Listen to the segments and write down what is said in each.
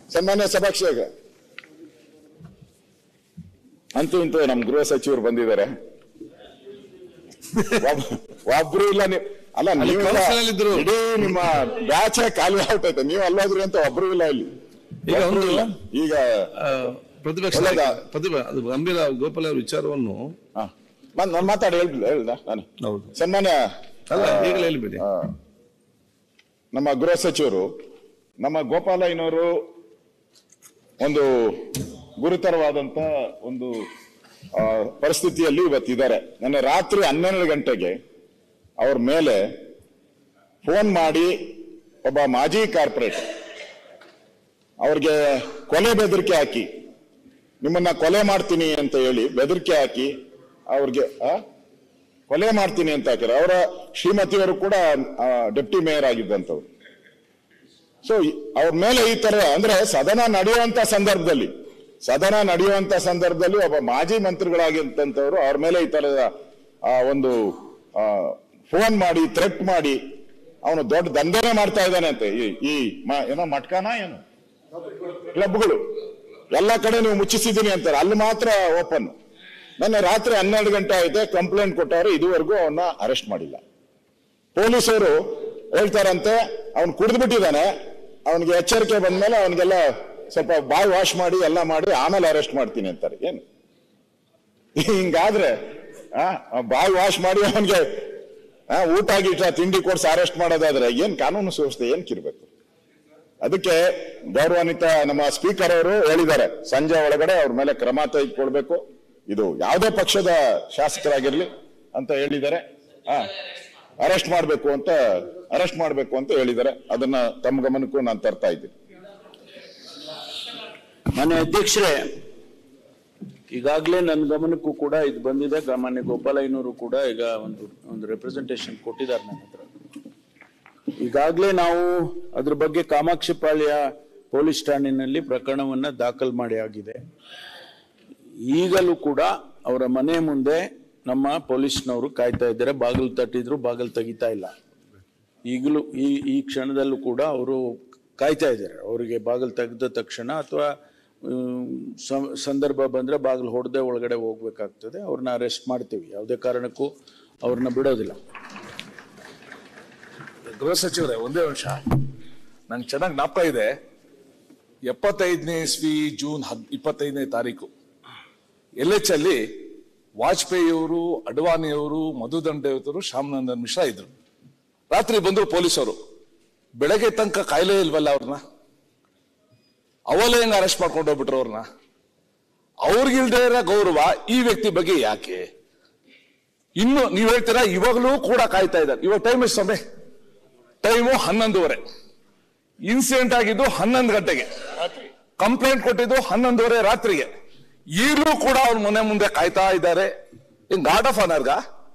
ಸನ್ಮಾನ್ಯ ಸಭಾಕ್ಷಕ ಅಂತೂ ಇಂತೂ ನಮ್ ಗೃಹ ಸಚಿವರು ಬಂದಿದ್ದಾರೆ ಒಬ್- ಒಬ್ರು ಇಲ್ಲ ನೀವು ಅಲ್ಲ ಅಲ್ಲಿ ನೀವು council ಅಲ್ಲಿ ಇದ್ರು. ಇಡೀ ನಿಮ್ಮ ಬ್ಯಾಚ್ ಖಾಲಿ ಆಗ್ತೈತೆ ನೀವು ಅಲ್ಲೋದ್ರಿ ಅಂತ ಒಬ್ರು ಇಲ್ಲ ಇಲ್ಲಿ ಈಗ ಒಬ್ರು ಒಂದು- ಇಲ್ಲ. ಈಗ ಆ, ಪ್ರತಿಪಕ್ಷ ಒಳ್ಳೆದಾ? ನಾಯಕ- ಪ್ರತಿಭ ಅದು ಗಂಭೀರ ಗೋಪಾಲ್ ಅವರ ವಿಚಾರವನ್ನು ಹಾ. ನಾನ್ ನಾನು ಮಾತಾಡಿ ಹೇಳ್ಬಿಡ್ಲ ಹೇಳ್ದ ನಾನು ಹೌದು ಸನ್ಮಾನ್ಯ ಅಲ್ಲ ಈಗಲೇ ಹೇಳ್ಬೇಡಿ ಆ, ನಮ್ಮ ಗೃಹ ಸಚಿವರು ನಮ್ಮ ಗೋಪಾಲಯ್ಯನವರು ಒಂದು ಗುರುತರವಾದಂತ ಒಂದು ಆ, ಪರಿಸ್ಥಿತಿಯಲ್ಲಿ ಇವತ್ತಿದ್ದಾರೆ ನನ್ನ ರಾತ್ರಿ ಹನ್ನೆರಡು ಗಂಟೆಗೆ ಅವ್ರ ಮೇಲೆ ಫೋನ್ ಮಾಡಿ ಒಬ್ಬ ಮಾಜಿ ಕಾರ್ಪೊರೇಟರ್ ಅವ್ರಿಗೆ ಕೊಲೆ ಬೆದರಿಕೆ ಹಾಕಿ ನಿಮ್ಮನ್ನ ಕೊಲೆ ಮಾಡ್ತೀನಿ ಅಂತ ಹೇಳಿ ಬೆದರಿಕೆ ಹಾಕಿ ಅವ್ರಿಗೆ ಆ? ಕೊಲೆ ಮಾಡ್ತೀನಿ ಅಂತ ಹಾಕಿರ ಅವರ ಶ್ರೀಮತಿಯವರು ಕೂಡ ಡೆಪ್ಟಿ ಮೇಯರ್ ಆಗಿದ್ದಂಥವ್ರು ಸೊ ಅವ್ರ ಮೇಲೆ ಈ ತರ ಅಂದ್ರೆ ಸದನ ನಡೆಯುವಂತ ಸಂದರ್ಭದಲ್ಲಿ ಸದನ ನಡೆಯುವಂತ ಸಂದರ್ಭದಲ್ಲಿ ಒಬ್ಬ ಮಾಜಿ ಮಂತ್ರಿಗಳಾಗಿರ್ತಂಥವ್ರು ಅವ್ರ ಮೇಲೆ ಈ ತರದ ಆ, ಒಂದು ಫೋನ್ ಮಾಡಿ ಥ್ರೆಟ್ ಮಾಡಿ ಅವನು ದೊಡ್ಡ ದಂಧೆನೇ ಮಾಡ್ತಾ ಇದ್ದಾನೆ ಅಂತ ಈ- ಈ ಮ- ಏನೋ ಮಟ್ಕಾನ ಏನು ಕ್ಲಬ್ಗಳು ಎಲ್ಲ ಕಡೆ ನೀವು ಮುಚ್ಚಿಸಿದ್ದೀನಿ ಅಂತಾರೆ ಅಲ್ಲಿ ಮಾತ್ರ ಓಪನ್ ನನ್ನ ರಾತ್ರಿ ಹನ್ನೆರಡು ಗಂಟೆ ಆಯ್ತೆ ಕಂಪ್ಲೇಂಟ್ ಕೊಟ್ಟವರು ಇದುವರೆಗೂ ಅವನ್ನ ಅರೆಸ್ಟ್ ಮಾಡಿಲ್ಲ ಪೊಲೀಸರು ಹೇಳ್ತಾರಂತೆ ಅವನು ಕುಡಿದು ಬಿಟ್ಟಿದ್ದಾನೆ ಅವನಿಗೆ ಎಚ್ಚರಿಕೆ ಬಂದ್ಮೇಲೆ ಅವನಿಗೆಲ್ಲ ಸ್ವಲ್ಪ ಬಾಯಿ ವಾಶ್ ಮಾಡಿ ಎಲ್ಲ ಮಾಡಿ ಆಮೇಲೆ ಅರೆಸ್ಟ್ ಮಾಡ್ತೀನಿ ಅಂತಾರೆ ಏನು ಹಿಂಗಾದ್ರೆ ಆ, ಆ ಬಾಯಿ ವಾಶ್ ಮಾಡಿ ಅವನಿಗೆ ಊಟ ಗೀಟ ತಿಂಡಿ ಕೊಡ್ಸಿ ಅರೆಸ್ಟ್ ಮಾಡೋದಾದ್ರೆ ಏನ್ ಕಾನೂನು ಸುವ್ಯವಸ್ಥೆ ಏನ್ ಕಿರ್ಬೇಕು ಅದಕ್ಕೆ ಗೌರವಾನ್ವಿತ ನಮ್ಮ ಸ್ಪೀಕರ್ ಅವರು ಹೇಳಿದ್ದಾರೆ ಸಂಜೆ ಒಳಗಡೆ ಅವ್ರ ಮೇಲೆ ಕ್ರಮ ತೆಗೆದುಕೊಳ್ಬೇಕು ಇದು ಯಾವುದೇ ಪಕ್ಷದ ಶಾಸಕರಾಗಿರ್ಲಿ ಅಂತ ಹೇಳಿದ್ದಾರೆ ಅರೆಸ್ಟ್ ಮಾಡಬೇಕು ಅಂತ ಅರೆಸ್ಟ್ ಮಾಡಬೇಕು ಅಂತ ಹೇಳಿದ್ದಾರೆ ಅದನ್ನ ತಮ್ಮ ಗಮನಕ್ಕೂ ನಾನು ತರ್ತಾ ಇದ್ದೀನಿ ಮಾನ್ಯ ಅಧ್ಯಕ್ಷರೇ ಈಗಾಗಲೇ ನನ್ನ ಗಮನಕ್ಕೂ ಕೂಡ ಇದು ಬಂದಿದೆ ಗ- ಮಾನ್ಯ ಗೋಪಾಲಯ್ಯನವರು ಕೂಡ ಈಗ ಒಂದು ಒಂದು ರೆಪ್ರೆಸೆಂಟೇಷನ್ ಕೊಟ್ಟಿದ್ದಾರೆ ನನ್ನ ಹತ್ರ ಈಗಾಗಲೇ ನಾವು ಅದ್ರ ಬಗ್ಗೆ ಕಾಮಾಕ್ಷಿಪಾಳ್ಯ ಪೊಲೀಸ್ ಠಾಣೆಯಲ್ಲಿ ಪ್ರಕರಣವನ್ನ ದಾಖಲು ಮಾಡಿ ಆಗಿದೆ ಈಗಲೂ ಕೂಡ ಅವರ ಮನೆ ಮುಂದೆ ನಮ್ಮ ಪೊಲೀಸ್ನವರು ಕಾಯ್ತಾ ಇದ್ದಾರೆ ಬಾಗಿಲು ತಟ್ಟಿದ್ರು ಬಾಗಿಲು ತೆಗಿತಾ ಇಲ್ಲ ಈಗಲೂ ಈ ಈ ಕ್ಷಣದಲ್ಲೂ ಕೂಡ ಅವರು ಕಾಯ್ತಾ ಇದ್ದಾರೆ ಅವರಿಗೆ ಬಾಗಿಲು ತೆಗೆದ ತಕ್ಷಣ ಅಥವಾ ಸಂದರ್ಭ ಬಂದ್ರೆ ಬಾಗಿಲು ಹೊಡೆದೇ ಒಳಗಡೆ ಹೋಗ್ಬೇಕಾಗ್ತದೆ ಅವ್ರನ್ನ ಅರೆಸ್ಟ್ ಮಾಡ್ತೀವಿ ಯಾವುದೇ ಕಾರಣಕ್ಕೂ ಅವ್ರನ್ನ ಬಿಡೋದಿಲ್ಲ ಗೃಹ ಸಚಿವರೇ ಒಂದೇ ನಿಮಿಷ ನಂಗೆ ಚೆನ್ನಾಗಿ ಜ್ಞಾಪಕ ಇದೆ ಎಪ್ಪತ್ತೈದನೇ ಇಸ್ವಿ ಜೂನ್ ಹದ್ ಇಪ್ಪತ್ತೈದನೇ ತಾರೀಕು ಎಲ್ ಎಚ್ ಅಲ್ಲಿ ವಾಜಪೇಯಿಯವರು ಅಡ್ವಾಣಿಯವರು ಮಧುದಂಡೆಯವರು ಶ್ಯಾಮನಂದನ್ ಮಿಶ್ರಾ ಇದ್ರು ರಾತ್ರಿ ಬಂದ್ರು ಪೊಲೀಸರು ಬೆಳಗ್ಗೆ ತನಕ ಕಾಯಿಲೆ ಇಲ್ವಲ್ಲ ಅವ್ರನ್ನ ಅವಲೇ ಹೆಂಗ್ ಅರೆಸ್ಟ್ ಮಾಡ್ಕೊಂಡು ಹೋಗ್ಬಿಟ್ರು ಅವ್ರನ್ನ ಅವ್ರಿಗಿಲ್ದೇ ಇರೋ ಗೌರವ ಈ ವ್ಯಕ್ತಿ ಬಗ್ಗೆ ಯಾಕೆ ಇನ್ನು ನೀವ್ ಹೇಳ್ತೀರಾ ಇವಾಗಲೂ ಕೂಡ ಕಾಯ್ತಾ ಇದ್ದಾರೆ ಇವಾಗ ಟೈಮ್ ಎಷ್ಟು ಸಮಯ ಟೈಮು ಹನ್ನೊಂದುವರೆ ಇನ್ಸಿಡೆಂಟ್ ಆಗಿದ್ದು ಹನ್ನೊಂದು ಗಂಟೆಗೆ ಕಂಪ್ಲೇಂಟ್ ಕೊಟ್ಟಿದ್ದು ಹನ್ನೊಂದುವರೆ ರಾತ್ರಿಗೆ ಈಗಲೂ ಕೂಡ ಅವ್ರ ಮನೆ ಮುಂದೆ ಕಾಯ್ತಾ ಇದ್ದಾರೆ ಇನ್ ಗಾರ್ಡ್ ಆಫ್ ಆನರ್ಗ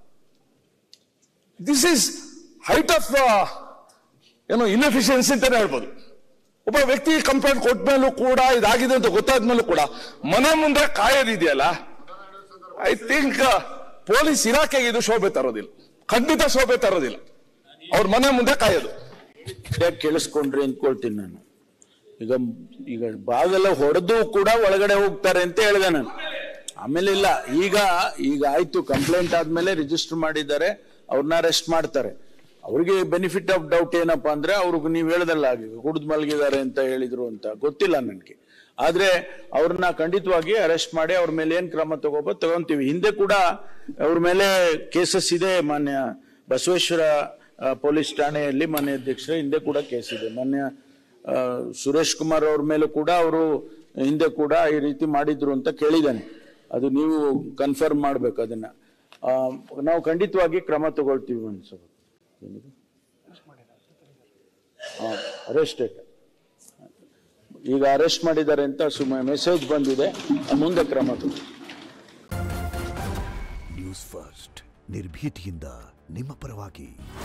ದಿಸ್ ಈಸ್ ಹೈಟ್ ಆಫ್ ಏನೋ ಇನ್ಎಫಿಷಿಯನ್ಸಿ ಅಂತಾನೆ ಹೇಳ್ಬೋದು ಒಬ್ಬ ವ್ಯಕ್ತಿ ಕಂಪ್ಲೇಂಟ್ ಕೊಟ್ಟ ಮೇಲೂ ಕೂಡ ಇದಾಗಿದೆ ಅಂತ ಗೊತ್ತಾದ್ಮೇಲೂ ಕೂಡ ಮನೆ ಮುಂದೆ ಕಾಯೋದಿದೆಯಲ್ಲ ಐ ಥಿಂಕ್ ಪೊಲೀಸ್ ಇಲಾಖೆಗೆ ಇದು ಶೋಭೆ ತರೋದಿಲ್ಲ ಖಂಡಿತ ಶೋಭೆ ತರೋದಿಲ್ಲ ಅವ್ರ ಮನೆ ಮುಂದೆ ಕಾಯೋದು ಯಾಕೆ ಕೇಳಿಸ್ಕೊಂಡ್ರಿ ಅಂದ್ಕೊಳ್ತೀನಿ ನಾನು ಈಗ ಈಗ ಬಾಗಲ ಹೊಡೆದು ಕೂಡ ಒಳಗಡೆ ಹೋಗ್ತಾರೆ ಅಂತ ಹೇಳಿದೆ ನಾನು ಆಮೇಲೆ ಇಲ್ಲ ಈಗ ಈಗ ಆಯ್ತು ಕಂಪ್ಲೇಂಟ್ ಆದ್ಮೇಲೆ ರಿಜಿಸ್ಟರ್ ಮಾಡಿದ್ದಾರೆ ಅವ್ರನ್ನ ಅರೆಸ್ಟ್ ಮಾಡ್ತಾರೆ ಅವ್ರಿಗೆ ಬೆನಿಫಿಟ್ ಆಫ್ ಡೌಟ್ ಏನಪ್ಪಾ ಅಂದ್ರೆ ಅವ್ರಿಗೆ ನೀವು ಹೇಳ್ದಲ್ಲ ಕುಡಿದು ಮಲಗಿದ್ದಾರೆ ಅಂತ ಹೇಳಿದ್ರು ಅಂತ ಗೊತ್ತಿಲ್ಲ ನನಗೆ ಆದ್ರೆ ಅವ್ರನ್ನ ಖಂಡಿತವಾಗಿ ಅರೆಸ್ಟ್ ಮಾಡಿ ಅವ್ರ ಮೇಲೆ ಏನ್ ಕ್ರಮ ತಗೋಬೋದು ತಗೊಂತೀವಿ ಹಿಂದೆ ಕೂಡ ಅವ್ರ ಮೇಲೆ ಕೇಸಸ್ ಇದೆ ಮಾನ್ಯ ಬಸವೇಶ್ವರ ಆ, ಪೊಲೀಸ್ ಠಾಣೆಯಲ್ಲಿ ಮಾನ್ಯ ಅಧ್ಯಕ್ಷರ ಹಿಂದೆ ಕೂಡ ಕೇಸ್ ಇದೆ ಮಾನ್ಯ ಆ, ಸುರೇಶ್ ಕುಮಾರ್ ಅವ್ರ ಮೇಲೆ ಕೂಡ ಅವರು ಹಿಂದೆ ಕೂಡ ಈ ರೀತಿ ಮಾಡಿದ್ರು ಅಂತ ಕೇಳಿದ್ದಾನೆ ಅದು ನೀವು ಕನ್ಫರ್ಮ್ ಮಾಡ್ಬೇಕು ಅದನ್ನ ಆ, ನಾವು ಖಂಡಿತವಾಗಿ ಕ್ರಮ ತಗೊಳ್ತೀವಿ ಅನ್ಸೋದು ಅರೆಸ್ಟೆಡ್ ಈಗ ಅರೆಸ್ಟ್ ಮಾಡಿದ್ದಾರೆ ಅಂತ ಸುಮ್ಮ ಮೆಸೇಜ್ ಬಂದಿದೆ ಮುಂದೆ ಕ್ರಮ ತಗೊಳ್ಳಿ ನ್ಯೂಸ್ ಫಸ್ಟ್ ನಿರ್ಭೀತಿಯಿಂದ ನಿಮ್ಮ ಪರವಾಗಿ